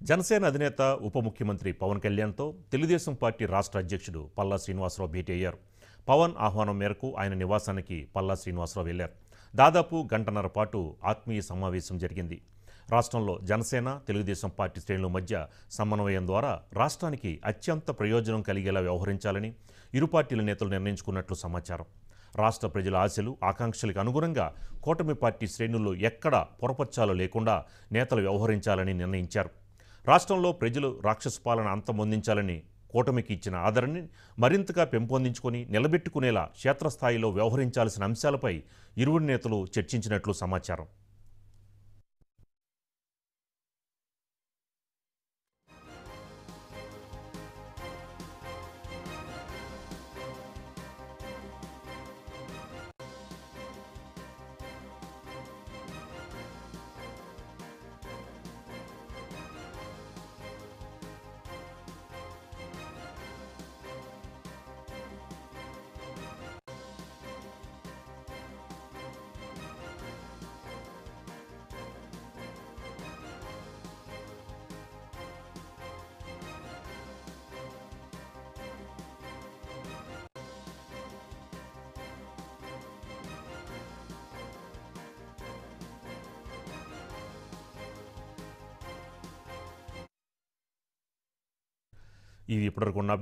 జనసేన అధినేత ఉప ముఖ్యమంత్రి పవన్ కళ్యాణ్తో తెలుగుదేశం పార్టీ రాష్ట్ర అధ్యక్షుడు పల్లా శ్రీనివాసరావు భేటీ అయ్యారు పవన్ ఆహ్వానం మేరకు ఆయన నివాసానికి పల్లా శ్రీనివాసరావు వెళ్లారు దాదాపు గంటన్నర పాటు ఆత్మీయ సమావేశం జరిగింది రాష్ట్రంలో జనసేన తెలుగుదేశం పార్టీ శ్రేణుల మధ్య సమన్వయం ద్వారా రాష్ట్రానికి అత్యంత ప్రయోజనం కలిగేలా వ్యవహరించాలని ఇరు పార్టీల నేతలు నిర్ణయించుకున్నట్లు సమాచారం రాష్ట్ర ప్రజల ఆశలు ఆకాంక్షలకు అనుగుణంగా కూటమి పార్టీ శ్రేణుల్లో ఎక్కడ పొరపచ్చాలో లేకుండా నేతలు వ్యవహరించాలని నిర్ణయించారు రాష్ట్రంలో ప్రజలు రాక్షస పాలన అంతమొందించాలని కూటమికి ఇచ్చిన ఆదరణని మరింతగా పెంపొందించుకొని నిలబెట్టుకునేలా క్షేత్రస్థాయిలో వ్యవహరించాల్సిన అంశాలపై ఇరువురు నేతలు చర్చించినట్లు సమాచారం ఇవి ఇప్పటివరకు ఉన్న